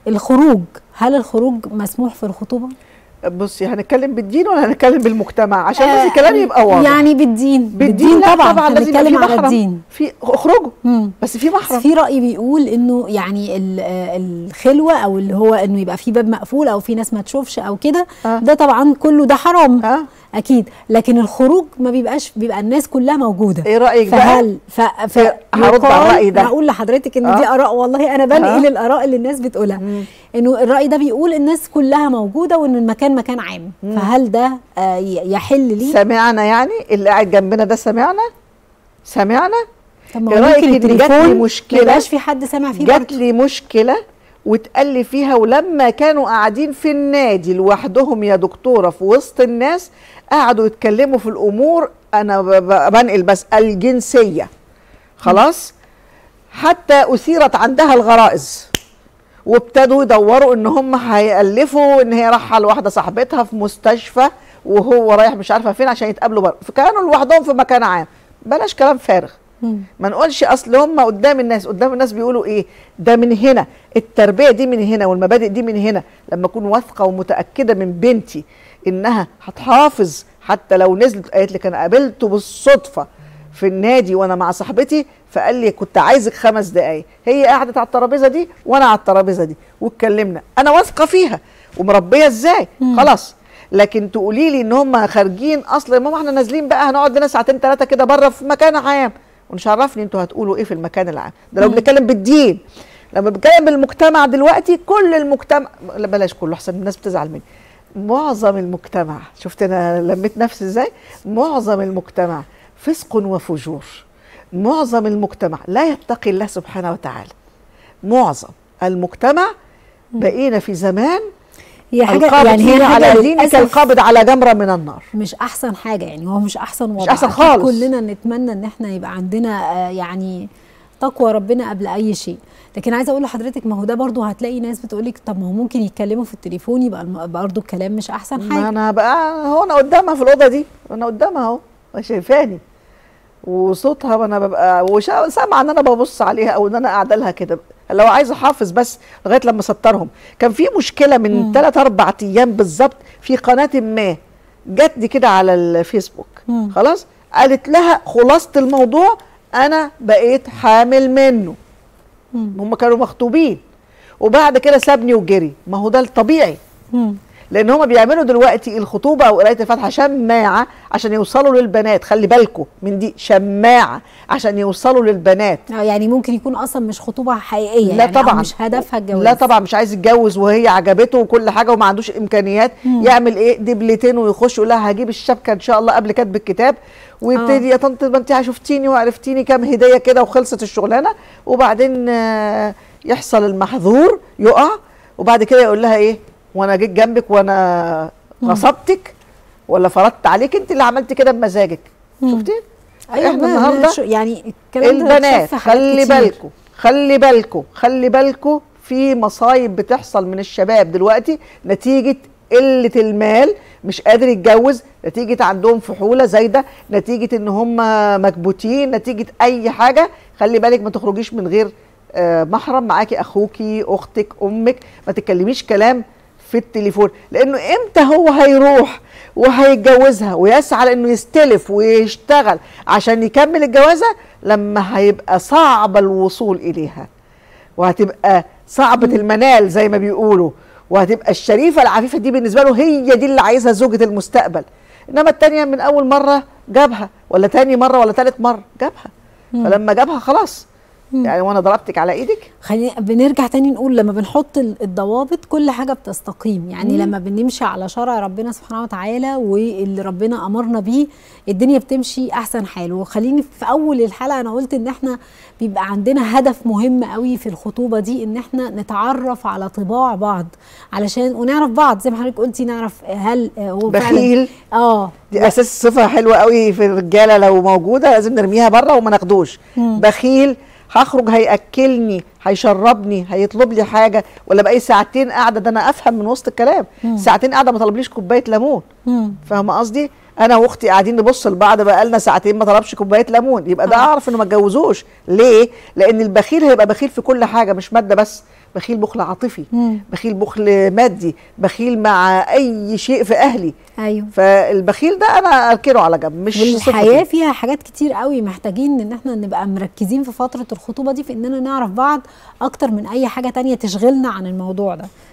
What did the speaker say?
الخروج هل الخروج مسموح في الخطوبه بصي هنتكلم بالدين ولا هنتكلم بالمجتمع عشان بس الكلام يبقى واضح يعني بالدين بالدين لا طبعا, طبعا لازم يبقى هنتكلم في على محرم الدين في اخرجوا مم. بس في محرم في رأي بيقول انه يعني ال- آه الخلوة او اللي هو انه يبقى في باب مقفول او في ناس ما تشوفش او كده آه. ده طبعا كله ده حرام اه اكيد لكن الخروج ما بيبقاش بيبقى الناس كلها موجودة ايه رايك بقى فهل ف... ف... إيه، هرد على يقال- الرأي ده. هقول لحضرتك ان آه. دي اراء والله انا بنقل آه. الاراء اللي الناس بتقولها مم. انه الراي ده بيقول الناس كلها موجوده وان المكان مكان عام مم. فهل ده آه ي- يحل لي سمعنا يعني اللي قاعد جنبنا ده سمعنا سمعنا طب ما إيه هو رأيك ممكن إن جات لي التليفون مشكلة؟ ما يبقاش في حد سامع فيه جات برضه. لي مشكله واتقال لي فيها ولما كانوا قاعدين في النادي لوحدهم يا دكتوره في وسط الناس قعدوا يتكلموا في الامور انا ب- ب- بنقل بس الجنسيه خلاص حتى اثيرت عندها الغرائز وابتدوا يدوروا ان هم هيالفوا ان هي رايحه لواحده صاحبتها في مستشفى وهو رايح مش عارفه فين عشان يتقابلوا بره فكانوا لوحدهم في مكان عام بلاش كلام فارغ مم. ما نقولش اصل هم قدام الناس قدام الناس بيقولوا ايه ده من هنا التربيه دي من هنا والمبادئ دي من هنا لما اكون واثقه ومتاكده من بنتي انها هتحافظ حتى لو نزلت قالت لك انا قابلته بالصدفه في النادي وانا مع صاحبتي فقال لي كنت عايزك خمس دقايق هي قعدت على الترابيزه دي وانا على الترابيزه دي واتكلمنا انا واثقه فيها ومربيه ازاي مم. خلاص لكن تقولي لي ان هم خارجين اصل يا ماما احنا نازلين بقى هنقعد لنا ساعتين ثلاثه كده بره في مكان عام ومش عرفني انتوا هتقولوا ايه في المكان العام ده لو مم. بنتكلم بالدين لما بنتكلم بالمجتمع دلوقتي كل المجتمع لا بلاش كله احسن الناس بتزعل مني معظم المجتمع شفت انا لميت نفسي ازاي معظم المجتمع فسق وفجور معظم المجتمع لا يتقي الله سبحانه وتعالى معظم المجتمع بقينا في زمان هي حاجه القابض يعني هي فيه حاجه على دينك للأسف القابض على جمره من النار مش احسن حاجه يعني هو مش احسن وضع أحسن أكيد خالص. كلنا نتمنى ان احنا يبقى عندنا آه، يعني تقوى ربنا قبل اي شيء لكن عايزه اقول لحضرتك ما هو ده برضو هتلاقي ناس بتقولك طب ما هو ممكن يتكلموا في التليفون يبقى الم- برضو الكلام مش احسن ما حاجه انا بقى هو انا قدامها في الاوضه دي انا قدامها اهو شايفاني وصوتها وانا ببقى وشا- سامعه ان انا ببص عليها او ان انا قاعده لها كده لو عايزه احافظ بس لغايه لما اسطرهم كان في مشكله من مم. ثلاث اربع ايام بالظبط في قناه ما جت لي كده على الفيسبوك مم. خلاص قالت لها خلاصه الموضوع انا بقيت حامل منه مم. هم كانوا مخطوبين وبعد كده سابني وجري ما هو ده الطبيعي مم. لان هما بيعملوا دلوقتي الخطوبه او قرايه الفاتحه شماعه عشان يوصلوا للبنات خلي بالكم من دي شماعه عشان يوصلوا للبنات آه، يعني ممكن يكون اصلا مش خطوبه حقيقيه لا يعني أو طبعا مش هدفها الجواز لا طبعا مش عايز يتجوز وهي عجبته وكل حاجه وما عندوش امكانيات مم. يعمل ايه دبلتين ويخش يقول لها هجيب الشبكه ان شاء الله قبل كتب الكتاب ويبتدي يا طنط ما انت شفتيني وعرفتيني كام هديه كده وخلصت الشغلانه وبعدين آه، يحصل المحظور يقع وبعد كده يقول لها ايه وانا جيت جنبك وانا مم. غصبتك ولا فرضت عليك انت اللي عملتي كده بمزاجك مم. شفتي ايوه إحنا ما- ما النهاردة شو- يعني الكلام ده البنات اتشاف في حاجات خلي كتير. بالكم خلي بالكم خلي بالكم في مصايب بتحصل من الشباب دلوقتي نتيجة قلة المال مش قادر يتجوز نتيجة عندهم فحولة زايدة نتيجة ان هم مكبوتين نتيجة اي حاجة خلي بالك ما تخرجيش من غير آه، محرم معاكي اخوكي اختك امك ما تتكلميش كلام في التليفون لانه امتى هو هيروح وهيتجوزها ويسعى لانه يستلف ويشتغل عشان يكمل الجوازه لما هيبقى صعب الوصول اليها وهتبقى صعبة المنال زي ما بيقولوا وهتبقى الشريفة العفيفة دي بالنسبة له هي دي اللي عايزها زوجة المستقبل إنما التانية من أول مرة جابها ولا تاني مرة ولا تالت مرة جابها مم. فلما جابها خلاص مم. يعني وأنا ضربتك على إيدك خلينا بنرجع تاني نقول لما بنحط ال- الضوابط كل حاجه بتستقيم يعني مم. لما بنمشي على شرع ربنا سبحانه وتعالى واللي ربنا امرنا بيه الدنيا بتمشي احسن حال وخليني في اول الحلقه انا قلت ان احنا بيبقى عندنا هدف مهم قوي في الخطوبه دي ان احنا نتعرف على طباع بعض علشان ونعرف بعض زي ما حضرتك قلتي نعرف هل آه، هو فعلا بخيل اه دي أساس صفة حلوة قوي في الرجالة لو موجودة لازم نرميها بره وما ناخدوش مم. بخيل هخرج هياكلني هيشربني هيطلب لي حاجه ولا بقى ساعتين قاعده ده انا افهم من وسط الكلام مم. ساعتين قاعده ما طلبليش كوبايه ليمون مم. فاهمه قصدي انا واختي قاعدين نبص لبعض بقى لنا ساعتين ما طلبش كوبايه ليمون يبقى ده آه. اعرف انه ما اتجوزوش ليه لان البخيل هيبقى بخيل في كل حاجه مش ماده بس بخيل بخل عاطفي مم. بخيل بخل مادي بخيل مع اي شيء في اهلي ايوه فالبخيل ده انا اركنه على جنب مش والحياه صفتي. فيها حاجات كتير قوي محتاجين ان احنا نبقى مركزين في فتره الخطوبه دي في اننا نعرف بعض اكتر من اي حاجه تانية تشغلنا عن الموضوع ده